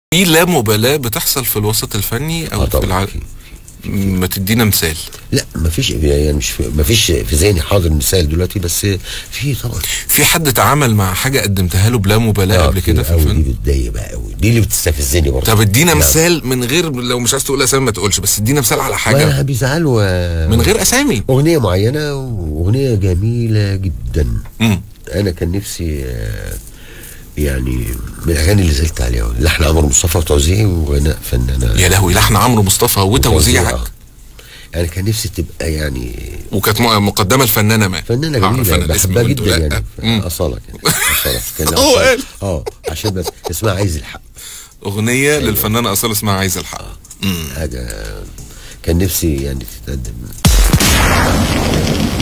في لا مبالاه بتحصل في الوسط الفني او آه في طبعا الع... في- ما تدينا مثال لا مفيش يعني مش في مفيش في ذهني حاضر مثال دلوقتي بس في طبعا في حد اتعامل مع حاجه قدمتها له بلا مبالاه قبل كده في قوي دي الفن بتضايق بقى قوي دي اللي بتستفزني برضه طب ادينا لا. مثال من غير لو مش عايز تقول اسامي ما تقولش بس ادينا مثال على ما حاجه بيزعلوا آه، من غير اسامي اغنيه معينه واغنيه جميله جدا مم. انا كان نفسي آه، يعني من الاغاني اللي زلت عليها لحن عمرو مصطفى وتوزيعي وغناء فنانه يا لهوي لحن عمرو مصطفى وتوزيعك يعني كان نفسي تبقى يعني وكانت م- مقدمه الفنانه ما فنانه آه، جميله فنان اسم بحبها بنته جدا لا. يعني مم. اصاله كده اصاله كان لها هو أصالة. قال. اه عشان بس اسمها عايز الحق اغنيه للفنانه اصاله اسمها عايز الحق مم. حاجه كان نفسي يعني تتقدم